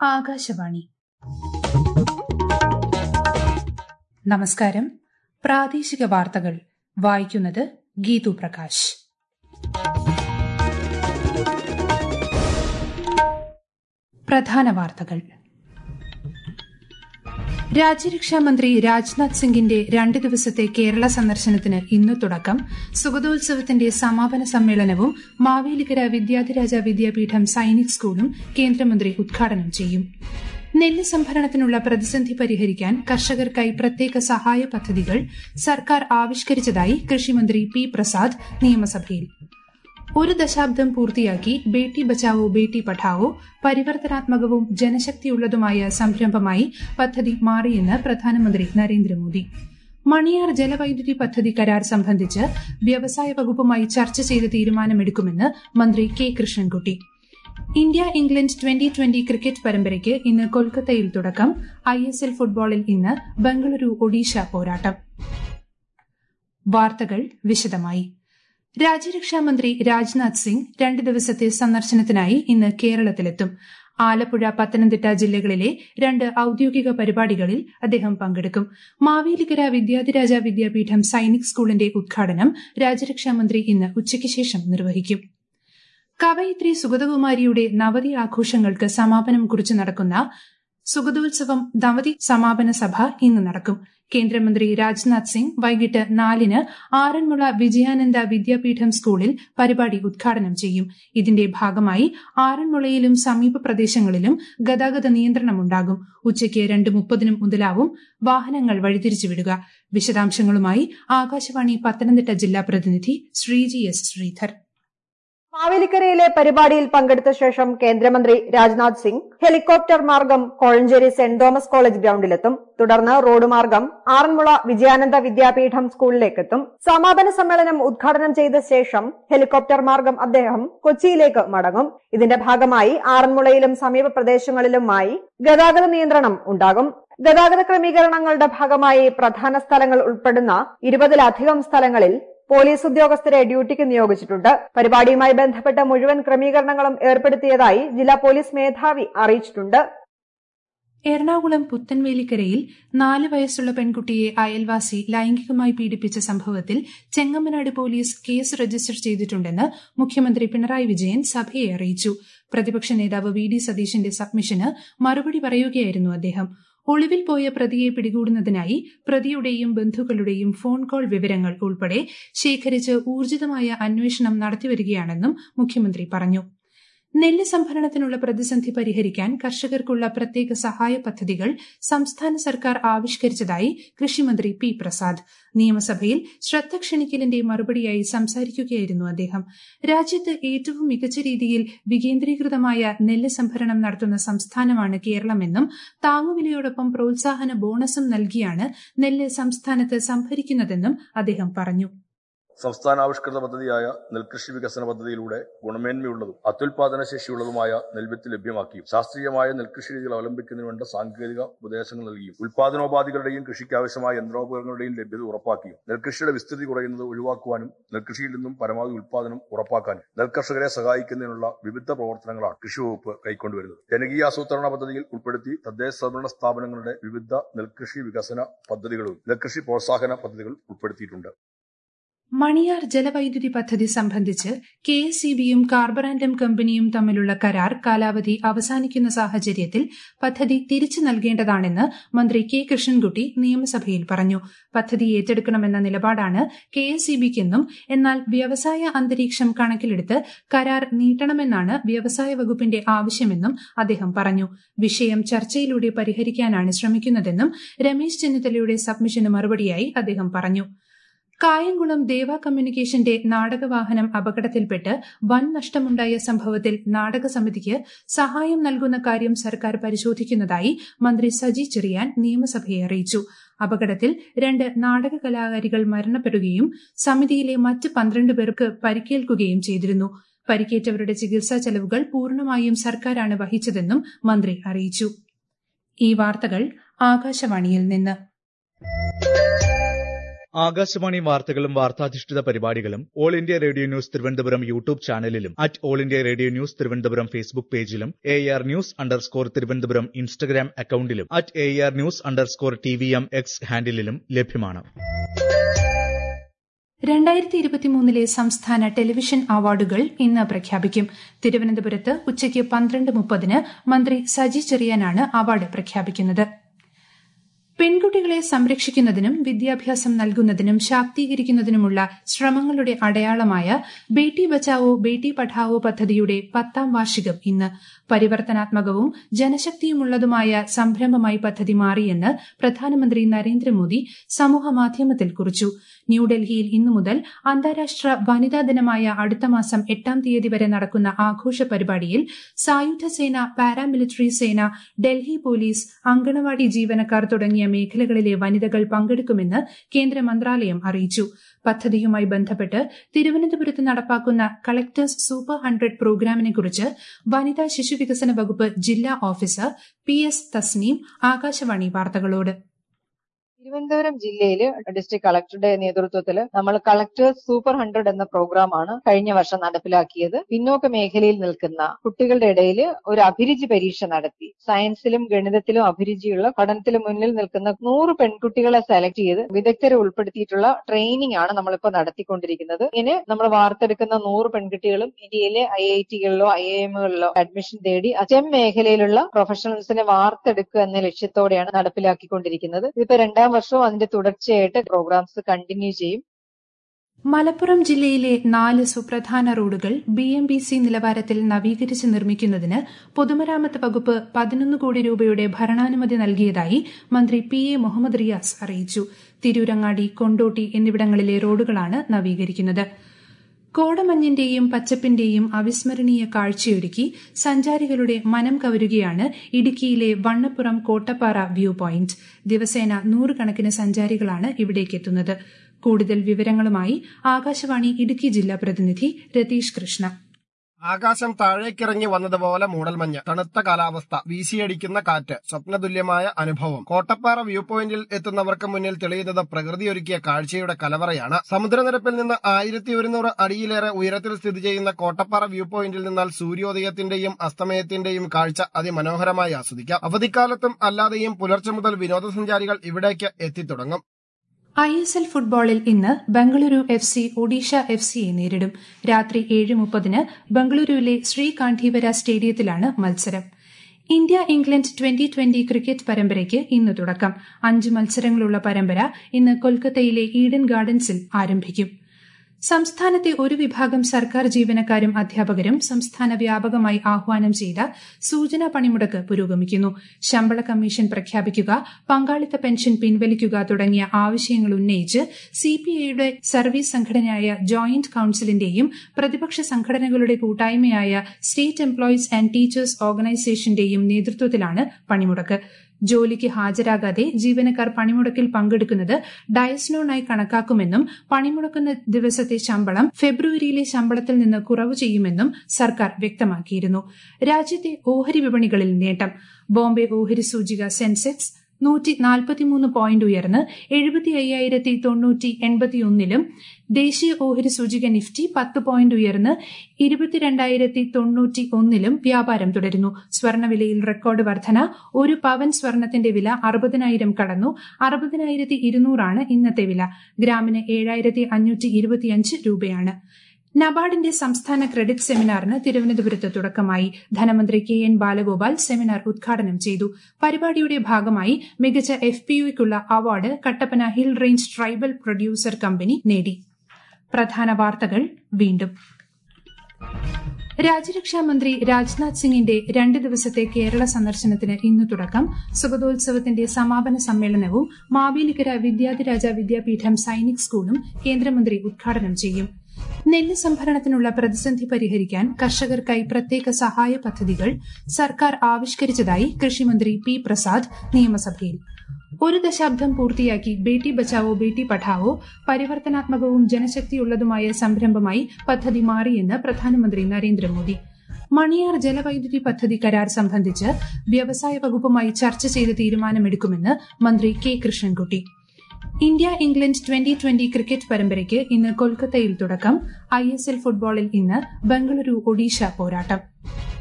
ആകാശവാണി നമസ്കാരം പ്രാദേശിക വാർത്തകൾ വായിക്കുന്നത് ഗീതു പ്രകാശ് പ്രധാന വാർത്തകൾ രാജ്യരക്ഷാമന്ത്രി രാജ്നാഥ് സിംഗിന്റെ രണ്ട് ദിവസത്തെ കേരള സന്ദർശനത്തിന് ഇന്ന് തുടക്കം സുഗതോത്സവത്തിന്റെ സമാപന സമ്മേളനവും മാവേലിക്കര വിദ്യാധിരാജ വിദ്യാപീഠം സൈനിക് സ്കൂളും കേന്ദ്രമന്ത്രി ഉദ്ഘാടനം ചെയ്യും നെല്ല് സംഭരണത്തിനുള്ള പ്രതിസന്ധി പരിഹരിക്കാൻ കർഷകർക്കായി പ്രത്യേക സഹായ പദ്ധതികൾ സർക്കാർ ആവിഷ്കരിച്ചതായി കൃഷിമന്ത്രി പി പ്രസാദ് നിയമസഭയിൽ ഒരു ദശാബ്ദം പൂർത്തിയാക്കി ബേട്ടി ബച്ചാവോ ബേട്ടി പഠാവോ പരിവർത്തനാത്മകവും ജനശക്തിയുള്ളതുമായ സംരംഭമായി പദ്ധതി മാറിയെന്ന് പ്രധാനമന്ത്രി നരേന്ദ്രമോദി മണിയാർ ജലവൈദ്യുതി പദ്ധതി കരാർ സംബന്ധിച്ച് വ്യവസായ വകുപ്പുമായി ചർച്ച ചെയ്ത് തീരുമാനമെടുക്കുമെന്ന് മന്ത്രി K Krishnankutty India England twenty twenty cricket പരമ്പരയ്ക്ക് ഇന്ന് കൊൽക്കത്തയിൽ തുടക്കം ഐ എസ് എൽ ഫുട്ബോളിൽ ഇന്ന് ബംഗളൂരു ഒഡീഷ പോരാട്ടം വാർത്തകൾ വിശദമായി രാജ്യരക്ഷാമന്ത്രി രാജ്നാഥ് സിംഗ് രണ്ട് ദിവസത്തെ സന്ദർശനത്തിനായി ഇന്ന് കേരളത്തിലെത്തും ആലപ്പുഴ പത്തനംതിട്ട ജില്ലകളിലെ രണ്ട് ഔദ്യോഗിക പരിപാടികളിൽ അദ്ദേഹം പങ്കെടുക്കും മാവേലിക്കര വിദ്യാധിരാജ വിദ്യാപീഠം സൈനിക് സ്കൂളിന്റെ ഉദ്ഘാടനം രാജ്യരക്ഷാമന്ത്രി ഇന്ന് ഉച്ചയ്ക്ക് ശേഷം നിർവഹിക്കും കവയിത്രി സുഗതകുമാരിയുടെ നവതി ആഘോഷങ്ങൾക്ക് സമാപനം കുറിച്ച് നടക്കുന്ന സുഗതോത്സവം നവതി സമാപന സഭ ഇന്ന് നടക്കും കേന്ദ്രമന്ത്രി രാജ്നാഥ് സിംഗ് വൈകിട്ട് നാലിന് ആറന്മുള വിജയാനന്ദ വിദ്യാപീഠം സ്കൂളിൽ പരിപാടി ഉദ്ഘാടനം ചെയ്യും ഇതിന്റെ ഭാഗമായി ആറന്മുളയിലും സമീപ പ്രദേശങ്ങളിലും ഗതാഗത നിയന്ത്രണമുണ്ടാകും ഉച്ചയ്ക്ക് രണ്ട് മുപ്പതിനും മുതലാവും വാഹനങ്ങൾ വഴിതിരിച്ചുവിടുക വിശദാംശങ്ങളുമായി ആകാശവാണി പത്തനംതിട്ട ജില്ലാ പ്രതിനിധി ശ്രീജി എസ് ശ്രീധർ മാവേലിക്കരയിലെ പരിപാടിയിൽ പങ്കെടുത്ത ശേഷം കേന്ദ്രമന്ത്രി രാജ്നാഥ് സിംഗ് ഹെലികോപ്റ്റർ മാർഗം കോഴഞ്ചേരി സെന്റ് തോമസ് കോളേജ് ഗ്രൌണ്ടിലെത്തും തുടർന്ന് റോഡ് മാർഗം ആറന്മുള വിജയാനന്ദ വിദ്യാപീഠം സ്കൂളിലേക്കെത്തും സമാപന സമ്മേളനം ഉദ്ഘാടനം ചെയ്ത ശേഷം ഹെലികോപ്റ്റർ മാർഗം അദ്ദേഹം കൊച്ചിയിലേക്ക് മടങ്ങും ഇതിന്റെ ഭാഗമായി ആറന്മുളയിലും സമീപ പ്രദേശങ്ങളിലുമായി ഗതാഗത നിയന്ത്രണം ഉണ്ടാകും ഗതാഗത ക്രമീകരണങ്ങളുടെ ഭാഗമായി പ്രധാന സ്ഥലങ്ങൾ ഉൾപ്പെടുന്ന ഇരുപതിലധികം സ്ഥലങ്ങളിൽ പോലീസ് ഉദ്യോഗസ്ഥരെ ഡ്യൂട്ടിക്ക് നിയോഗിച്ചിട്ടുണ്ട് പരിപാടിയുമായി ബന്ധപ്പെട്ട മുഴുവൻ ക്രമീകരണങ്ങളും ഏർപ്പെടുത്തിയതായി ജില്ലാ പോലീസ് മേധാവി അറിയിച്ചിട്ടുണ്ട് എറണാകുളം പുത്തൻവേലിക്കരയിൽ നാല് വയസ്സുള്ള പെൺകുട്ടിയെ അയൽവാസി ലൈംഗികമായി പീഡിപ്പിച്ച സംഭവത്തിൽ ചെങ്ങമ്മനാട് പോലീസ് കേസ് രജിസ്റ്റർ ചെയ്തിട്ടുണ്ടെന്ന് മുഖ്യമന്ത്രി പിണറായി വിജയൻ സഭയെ അറിയിച്ചു പ്രതിപക്ഷ നേതാവ് വി ഡി സതീശന്റെ സബ്മിഷന് മറുപടി പറയുകയായിരുന്നു അദ്ദേഹം ഒളിവിൽ പോയ പ്രതിയെ പിടികൂടുന്നതിനായി പ്രതിയുടെയും ബന്ധുക്കളുടെയും ഫോൺ കോൾ വിവരങ്ങൾ ഉൾപ്പെടെ ശേഖരിച്ച് ഊർജിതമായ അന്വേഷണം നടത്തിവരികയാണെന്നും മുഖ്യമന്ത്രി പറഞ്ഞു നെല്ല് സംഭരണത്തിനുള്ള പ്രതിസന്ധി പരിഹരിക്കാൻ കർഷകർക്കുള്ള പ്രത്യേക സഹായ പദ്ധതികൾ സംസ്ഥാന സർക്കാർ ആവിഷ്കരിച്ചതായി കൃഷിമന്ത്രി പി പ്രസാദ് നിയമസഭയിൽ ശ്രദ്ധ ക്ഷണിക്കലിന്റെ മറുപടിയായി സംസാരിക്കുകയായിരുന്നു അദ്ദേഹം രാജ്യത്ത് ഏറ്റവും മികച്ച രീതിയിൽ വികേന്ദ്രീകൃതമായ നെല്ല് സംഭരണം നടത്തുന്ന സംസ്ഥാനമാണ് കേരളമെന്നും താങ്ങുവിലയോടൊപ്പം പ്രോത്സാഹന ബോണസും നൽകിയാണ് നെല്ല് സംസ്ഥാനത്ത് സംഭരിക്കുന്നതെന്നും അദ്ദേഹം പറഞ്ഞു സംസ്ഥാനാവിഷ്കൃത പദ്ധതിയായ നെൽകൃഷി വികസന പദ്ധതിയിലൂടെ ഗുണമേന്മയുള്ളതും അത്യുൽപാദന ശേഷിയുള്ളതുമായ നെൽവിത്ത് ലഭ്യമാക്കിയും ശാസ്ത്രീയമായ നെൽകൃഷി രീതികൾ അവലംബിക്കുന്നതിന് വേണ്ട സാങ്കേതിക ഉപദേശങ്ങൾ നൽകിയും ഉൽപാദനോപാധികളുടെയും കൃഷിക്ക് ആവശ്യമായ യന്ത്രോപകരണങ്ങളുടെയും ലഭ്യത ഉറപ്പാക്കിയും നെൽകൃഷിയുടെ വിസ്തൃതി കുറയുന്നത് ഒഴിവാക്കുവാനും നെൽകൃഷിയിൽ നിന്നും പരമാവധി ഉൽപാദനം ഉറപ്പാക്കാനും നെൽകർഷകരെ സഹായിക്കുന്നതിനുള്ള വിവിധ പ്രവർത്തനങ്ങളാണ് കൃഷി വകുപ്പ് കൈക്കൊണ്ടുവരുന്നത് ജനകീയ ആസൂത്രണ പദ്ധതിയിൽ ഉൾപ്പെടുത്തി തദ്ദേശ സ്വയംഭരണ സ്ഥാപനങ്ങളുടെ വിവിധ നെൽകൃഷി വികസന പദ്ധതികളും നെൽകൃഷി പ്രോത്സാഹന പദ്ധതികൾ ഉൾപ്പെടുത്തിയിട്ടുണ്ട് മണിയാർ ജലവൈദ്യുതി പദ്ധതി സംബന്ധിച്ച് കെ എസ് സി ബിയും കാർബറാൻഡം കമ്പനിയും തമ്മിലുള്ള കരാർ കാലാവധി അവസാനിക്കുന്ന സാഹചര്യത്തിൽ പദ്ധതി തിരിച്ചു നൽകേണ്ടതാണെന്ന് മന്ത്രി കെ കൃഷ്ണൻകുട്ടി നിയമസഭയിൽ പറഞ്ഞു പദ്ധതി ഏറ്റെടുക്കണമെന്ന നിലപാടാണ് കെ എസ് സി ബിക്കെന്നും എന്നാൽ വ്യവസായ അന്തരീക്ഷം കണക്കിലെടുത്ത് കരാർ നീട്ടണമെന്നാണ് വ്യവസായ വകുപ്പിന്റെ ആവശ്യമെന്നും അദ്ദേഹം പറഞ്ഞു വിഷയം ചർച്ചയിലൂടെ പരിഹരിക്കാനാണ് ശ്രമിക്കുന്നതെന്നും രമേശ് ചെന്നിത്തലയുടെ സബ്മിഷന് മറുപടിയായി അദ്ദേഹം പറഞ്ഞു കായംകുളം ദേവ കമ്മ്യൂണിക്കേഷന്റെ നാടകവാഹനം അപകടത്തിൽപ്പെട്ട് വൻ നഷ്ടമുണ്ടായ സംഭവത്തിൽ നാടക സമിതിക്ക് സഹായം നൽകുന്ന കാര്യം സർക്കാർ പരിശോധിക്കുന്നതായി മന്ത്രി സജി ചെറിയാൻ നിയമസഭയെ അറിയിച്ചു അപകടത്തിൽ രണ്ട് നാടക കലാകാരികൾ മരണപ്പെടുകയും സമിതിയിലെ മറ്റ് പന്ത്രണ്ട് പേർക്ക് പരിക്കേൽക്കുകയും ചെയ്തിരുന്നു പരിക്കേറ്റവരുടെ ചികിത്സാ ചെലവുകൾ പൂർണ്ണമായും സർക്കാരാണ് വഹിച്ചതെന്നും മന്ത്രി അറിയിച്ചു ഈ വാർത്തകൾ ആകാശവാണിയിൽ നിന്ന് ആകാശവാണി വാർത്തകളും വാർത്താധിഷ്ഠിത പരിപാടികളും all India radio news Thiruvananthapuram YouTube ചാനലിലും at all India radio news Thiruvananthapuram Facebook പേജിലും A R news underscore Thiruvananthapuram Instagram അക്കൌണ്ടിലും at A R news underscore T V M X ഹാൻഡിലും ലഭ്യമാണ് രണ്ടായിരത്തി ഇരുപത്തിമൂന്നിലെ സംസ്ഥാന ടെലിവിഷൻ അവാർഡുകൾ ഇന്ന് പ്രഖ്യാപിക്കും തിരുവനന്തപുരത്ത് ഉച്ചയ്ക്ക് പന്ത്രണ്ട് മുപ്പതിന് മന്ത്രി സജി ചെറിയാനാണ് അവാർഡ് പ്രഖ്യാപിക്കുന്നത് പെൺകുട്ടികളെ സംരക്ഷിക്കുന്നതിനും വിദ്യാഭ്യാസം നൽകുന്നതിനും ശാക്തീകരിക്കുന്നതിനുമുള്ള ശ്രമങ്ങളുടെ അടയാളമായ ബേട്ടി ബച്ചാവോ ബേട്ടി പഠാവോ പദ്ധതിയുടെ പത്താം വാർഷികം ഇന്ന് പരിവർത്തനാത്മകവും ജനശക്തിയുമുള്ളതുമായ സംരംഭമായി പദ്ധതി മാറിയെന്ന് പ്രധാനമന്ത്രി നരേന്ദ്രമോദി സമൂഹമാധ്യമത്തിൽ കുറിച്ചു ന്യൂഡൽഹിയിൽ ഇന്നു മുതൽ അന്താരാഷ്ട്ര വനിതാ ദിനമായ അടുത്ത മാസം എട്ടാം തീയതി വരെ നടക്കുന്ന ആഘോഷ പരിപാടിയിൽ സായുധ സേന പാരാമിലിറ്ററി സേന ഡൽഹി പോലീസ് അങ്കണവാടി ജീവനക്കാർ തുടങ്ങിയ മേഖലകളിലെ വനിതകൾ പങ്കെടുക്കുമെന്ന് കേന്ദ്ര മന്ത്രാലയം അറിയിച്ചു പദ്ധതിയുമായി ബന്ധപ്പെട്ട് തിരുവനന്തപുരത്ത് നടപ്പാക്കുന്ന കളക്ടേഴ്സ് സൂപ്പർ ഹൺഡ്രഡ് പ്രോഗ്രാമിനെക്കുറിച്ച് വനിതാ ശിശുവികസന വകുപ്പ് ജില്ലാ officer P S Thasneem Akashvani വാർത്തകളോട് തിരുവനന്തപുരം ജില്ലയില് ഡിസ്ട്രിക്ട് കളക്ടറുടെ നേതൃത്വത്തിൽ നമ്മൾ കളക്ടേഴ്സ് സൂപ്പർ ഹൺഡ്രഡ് എന്ന പ്രോഗ്രാമാണ് കഴിഞ്ഞ വർഷം നടപ്പിലാക്കിയത് പിന്നോക്ക മേഖലയിൽ നിൽക്കുന്ന കുട്ടികളുടെ ഇടയിൽ ഒരു അഭിരുചി പരീക്ഷ നടത്തി സയൻസിലും ഗണിതത്തിലും അഭിരുചിയുള്ള പഠനത്തിൽ മുന്നിൽ നിൽക്കുന്ന നൂറ് പെൺകുട്ടികളെ സെലക്ട് ചെയ്ത് വിദഗ്ധരെ ഉൾപ്പെടുത്തിയിട്ടുള്ള ട്രെയിനിങ് ആണ് നമ്മളിപ്പോൾ നടത്തിക്കൊണ്ടിരിക്കുന്നത് ഇങ്ങനെ നമ്മൾ വാർത്തെടുക്കുന്ന നൂറ് പെൺകുട്ടികളും ഇന്ത്യയിലെ ഐ ഐ ടികളിലോ ഐ ഐ എമ്മുകളിലോ അഡ്മിഷൻ തേടി സ്റ്റെം മേഖലയിലുള്ള പ്രൊഫഷണൽസിനെ വാർത്തെടുക്കുക എന്ന ലക്ഷ്യത്തോടെയാണ് നടപ്പിലാക്കിക്കൊണ്ടിരിക്കുന്നത് ഇതിപ്പോ രണ്ടാം വർഷവും അതിന്റെ തുടർച്ചയായിട്ട് പ്രോഗ്രാംസ് കണ്ടിന്യൂ ചെയ്യും മലപ്പുറം ജില്ലയിലെ നാല് സുപ്രധാന റോഡുകൾ ബി എം ബി സി നിലവാരത്തിൽ നവീകരിച്ച് നിർമ്മിക്കുന്നതിന് പൊതുമരാമത്ത് വകുപ്പ് പതിനൊന്ന് കോടി രൂപയുടെ ഭരണാനുമതി നൽകിയതായി മന്ത്രി പി എ മുഹമ്മദ് റിയാസ് അറിയിച്ചു തിരൂരങ്ങാടി കൊണ്ടോട്ടി എന്നിവിടങ്ങളിലെ റോഡുകളാണ് നവീകരിക്കുന്നത് കോടമഞ്ഞിന്റെയും പച്ചപ്പിന്റെയും അവിസ്മരണീയ കാഴ്ചയൊരുക്കി സഞ്ചാരികളുടെ മനം കവരുകയാണ് ഇടുക്കിയിലെ വണ്ണപ്പുറം കോട്ടപ്പാറ വ്യൂ പോയിന്റ് ദിവസേന നൂറുകണക്കിന് സഞ്ചാരികളാണ് ഇവിടേക്കെത്തുന്നത് കൂടുതൽ വിവരങ്ങളുമായി ആകാശവാണി ഇടുക്കി ജില്ലാ പ്രതിനിധി രതീഷ് കൃഷ്ണ ആകാശം താഴേക്കിറങ്ങി വന്നതുപോലെ മൂടൽമഞ്ഞ് തണുത്ത കാലാവസ്ഥ വീശിയടിക്കുന്ന കാറ്റ് സ്വപ്നതുല്യമായ അനുഭവം കോട്ടപ്പാറ വ്യൂ പോയിന്റിൽ എത്തുന്നവർക്ക് മുന്നിൽ തെളിയുന്നത് പ്രകൃതിയൊരുക്കിയ കാഴ്ചയുടെ കലവറയാണ് സമുദ്രനിരപ്പിൽ നിന്ന് ആയിരത്തി ഒരുന്നൂറ് അടിയിലേറെ ഉയരത്തിൽ സ്ഥിതി ചെയ്യുന്ന കോട്ടപ്പാറ വ്യൂ പോയിന്റിൽ നിന്നാൽ സൂര്യോദയത്തിന്റെയും അസ്തമയത്തിന്റെയും കാഴ്ച അതിമനോഹരമായി ആസ്വദിക്കാം അവധിക്കാലത്തും അല്ലാതെയും പുലർച്ചെ മുതൽ വിനോദസഞ്ചാരികൾ ഇവിടേക്ക് എത്തിത്തുടങ്ങും ഐ എസ് എൽ ഫുട്ബോളിൽ ഇന്ന് Bengaluru F C Odisha F സിയെ നേരിടും രാത്രി ഏഴ് മുപ്പതിന് ബംഗളൂരുവിലെ ശ്രീകാന്ഠീവര സ്റ്റേഡിയത്തിലാണ് മത്സരം India England twenty twenty cricket പരമ്പരയ്ക്ക് ഇന്ന് തുടക്കം അഞ്ച് മത്സരങ്ങളുള്ള പരമ്പര ഇന്ന് കൊൽക്കത്തയിലെ ഈഡൻ ഗാർഡൻസിൽ ആരംഭിക്കും സംസ്ഥാനത്തെ ഒരു വിഭാഗം സർക്കാർ ജീവനക്കാരും അധ്യാപകരും സംസ്ഥാന വ്യാപകമായി ആഹ്വാനം ചെയ്ത സൂചനാ പണിമുടക്ക് പുരോഗമിക്കുന്നു ശമ്പള കമ്മീഷൻ പ്രഖ്യാപിക്കുക പങ്കാളിത്ത പെൻഷൻ പിൻവലിക്കുക തുടങ്ങിയ ആവശ്യങ്ങൾ ഉന്നയിച്ച് സിപിഐയുടെ സർവീസ് സംഘടനയായ ജോയിന്റ് കൌൺസിലിന്റെയും പ്രതിപക്ഷ സംഘടനകളുടെ കൂട്ടായ്മയായ സ്റ്റേറ്റ് എംപ്ലോയീസ് ആൻഡ് ടീച്ചേഴ്സ് ഓർഗനൈസേഷന്റെയും നേതൃത്വത്തിലാണ് പണിമുടക്ക് ജോലിക്ക് ഹാജരാകാതെ ജീവനക്കാർ പണിമുടക്കിൽ പങ്കെടുക്കുന്നത് ഡയസ്നോണായി കണക്കാക്കുമെന്നും പണിമുടക്കുന്ന ദിവസത്തെ ശമ്പളം ഫെബ്രുവരിയിലെ ശമ്പളത്തിൽ നിന്ന് കുറവ് ചെയ്യുമെന്നും സർക്കാർ വ്യക്തമാക്കിയിരുന്നു രാജ്യത്തെ ഓഹരി വിപണികളിൽ നേട്ടം ബോംബെ ഓഹരി സൂചിക സെൻസെക്സ് നൂറ്റി നാൽപ്പത്തിമൂന്ന് പോയിന്റ് ഉയർന്ന് എഴുപത്തി അയ്യായിരത്തി തൊണ്ണൂറ്റി എൺപത്തിയൊന്നിലും ദേശീയ ഓഹരി സൂചിക നിഫ്റ്റി പത്ത് പോയിന്റ് ഉയർന്ന് ഇരുപത്തിരണ്ടായിരത്തി തൊണ്ണൂറ്റി ഒന്നിലും വ്യാപാരം തുടരുന്നു സ്വർണ്ണവിലയിൽ റെക്കോർഡ് വർധന ഒരു പവൻ സ്വർണത്തിന്റെ വില അറുപതിനായിരം കടന്നു അറുപതിനായിരത്തി ഇരുന്നൂറാണ് ഇന്നത്തെ വില ഗ്രാമിന് ഏഴായിരത്തി അഞ്ഞൂറ്റി ഇരുപത്തിയഞ്ച് രൂപയാണ് നബാർഡിന്റെ സംസ്ഥാന ക്രെഡിറ്റ് സെമിനാറിന് തിരുവനന്തപുരത്ത് തുടക്കമായി ധനമന്ത്രി കെ എൻ ബാലഗോപാൽ സെമിനാർ ഉദ്ഘാടനം ചെയ്തു പരിപാടിയുടെ ഭാഗമായി മികച്ച എഫ് പി യുക്കുള്ള award Kattappana hill range tribal producer company നേടി പ്രധാന വാർത്തകൾ വീണ്ടും രാജ്യരക്ഷാ മന്ത്രി രാജ്നാഥ് സിംഗിന്റെ രണ്ട് ദിവസത്തെ കേരള സന്ദർശനത്തിന് ഇന്ന് തുടക്കം സുഗതോത്സവത്തിന്റെ സമാപന സമ്മേളനവും മാവേലിക്കര വിദ്യാധിരാജ വിദ്യാപീഠം സൈനിക് സ്കൂളും കേന്ദ്രമന്ത്രി ഉദ്ഘാടനം ചെയ്യും നെല്ല് സംഭരണത്തിനുള്ള പ്രതിസന്ധി പരിഹരിക്കാൻ കർഷകർക്കായി പ്രത്യേക സഹായ പദ്ധതികൾ സർക്കാർ ആവിഷ്കരിച്ചതായി കൃഷിമന്ത്രി പി പ്രസാദ് നിയമസഭയിൽ ഒരു ദശാബ്ദം പൂർത്തിയാക്കി ബേട്ടി ബച്ചാവോ ബേട്ടി പഠാവോ പരിവർത്തനാത്മകവും ജനശക്തിയുള്ളതുമായ സംരംഭമായി പദ്ധതി മാറിയെന്ന് പ്രധാനമന്ത്രി നരേന്ദ്രമോദി മണിയാർ ജലവൈദ്യുതി പദ്ധതി കരാർ സംബന്ധിച്ച് വ്യവസായ വകുപ്പുമായി ചർച്ച ചെയ്ത് തീരുമാനമെടുക്കുമെന്ന് മന്ത്രി K Krishnankutty India England twenty twenty cricket പരമ്പരയ്ക്ക് ഇന്ന് കൊൽക്കത്തയിൽ തുടക്കം ഐ എസ് എൽ ഫുട്ബോളിൽ ഇന്ന് ബംഗളൂരു ഒഡീഷ പോരാട്ടം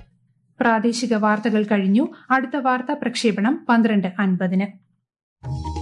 പ്രാദേശിക വാർത്തകൾ കഴിഞ്ഞു അടുത്ത വാർത്താ പ്രക്ഷേപണം പന്ത്രണ്ട് അൻപതിന്